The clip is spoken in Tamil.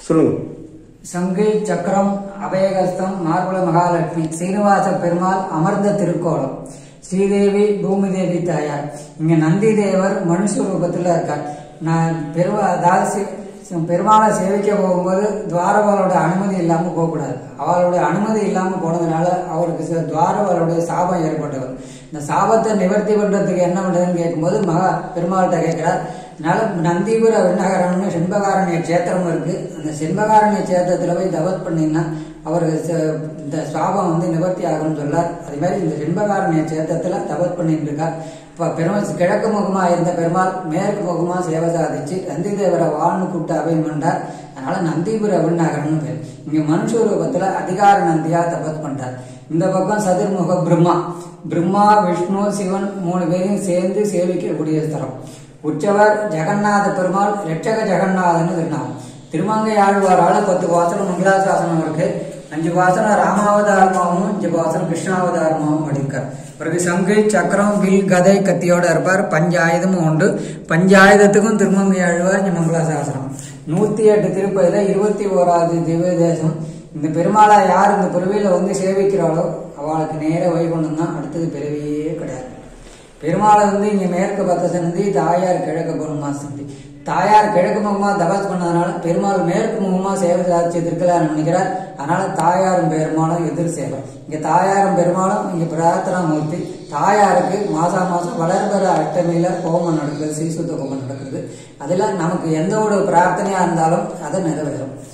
சொல்லுங்க சங்கு சக்கரம் அபயகஸ்தம் மார்புல மகாலட்சுமி சீனிவாச பெருமாள் அமர்ந்த திருக்கோலம் ஸ்ரீதேவி பூமிதேவி தாயார் இங்க நந்தி தேவர் மனுஷ ரூபத்துல இருக்கார் நான் பெருமா அதாவது சி- சி- பெருமாளை சேவிக்க போகும்போது துவாரபாலோட அனுமதி இல்லாம போகக்கூடாது அவளுடைய அனுமதி இல்லாம போனதுனால அவருக்கு சில துவாரபாலோடைய சாபம் ஏற்பட்டவர் இந்த சாபத்தை நிவர்த்தி பண்றதுக்கு என்ன பண்றதுன்னு கேட்கும்போது மகா பெருமாள்கிட்ட கேட்கிறார் அதனால நந்திபுர விண்ணகரம்னு செண்பகாரண்ய கஷேத்திரம் இருக்கு அந்த செண்பகாரண்ய கஷேத்திரத்துல போய் தவத் பண்ணீங்கன்னா அவருக்கு ச- இந்த சாபம் வந்து நிவர்த்தி ஆகும்னு சொல்லார் அதே மாதிரி இந்த செண்பகாரண்ய கஷேத்திரத்துல தவத் பண்ணிட்டு இருக்கார் இப்ப பெருமாள் கிழக்கு முகமா இருந்த பெருமாள் மேற்கு முகமா சேவை சாதிச்சு நந்தி தேவரை வாழ்னு கூப்பிட்டு அபயம் பண்ணார் அதனால நந்திபுர விண்ணகரம்னு பேர் இங்க மனுஷ ரூபத்துல அதிகார நந்தியா தபத் பண்றார் இந்த பக்கம் சதுர்முக பிரம்மா பிரம்மா விஷ்ணு சிவன் மூணு பேரையும் சேர்ந்து சேவிக்கக்கூடிய ஸ்தலம் உற்சவர் ஜெகநாத பெருமாள் ரட்சக ஜெகநாதன்னு திருநாமம் திருமங்கை ஆழ்வாரால பத்து வாசனம் மங்களாசாசனம் இருக்கு அஞ்சு வாசனம் ராமாவதாரமாகவும் அஞ்சு வாசனம் கிருஷ்ணாவதாரமாகவும் படிக்கார் பிறகு சங்கு சக்கரம் வில் கதை கத்தியோட இருப்பார் பஞ்சாயுதமும் உண்டு பஞ்சாயுதத்துக்கும் திருமங்கை ஆழ்வார் இங்க மங்களாசாசனம் நூத்தி எட்டு திருப்பதில இருபத்தி ஓராவது திவ்ய தேசம் இந்த பெருமாளை யார் இந்த பிறவியில வந்து சேவிக்கிறாளோ அவளுக்கு நேர வைகுண்டம் தான் அடுத்தது பிறவியே கிடையாது பெருமாளை வந்து இங்க மேற்கு பத்த சந்தி தாயார் கிழக்கு முகமா சந்தி தாயார் கிழக்கு முகமா தபாஸ் பண்ணதுனால பெருமாள் மேற்கு முகமா சேவை சாட்சி திருக்கலார் நினைக்கிறார் அதனால தாயாரும் பெருமாளும் எதிர் சேவை இங்க தாயாரும் பெருமாளும் இங்க பிரார்த்தனா மூர்த்தி தாயாருக்கு மாசா மாசம் வளர்பெற அட்டமையில ஹோமம் நடக்குது சீசுத்த ஹோமம் நடக்குது அதுல நமக்கு எந்த ஒரு பிரார்த்தனையா இருந்தாலும் அதை நிறைவேறும்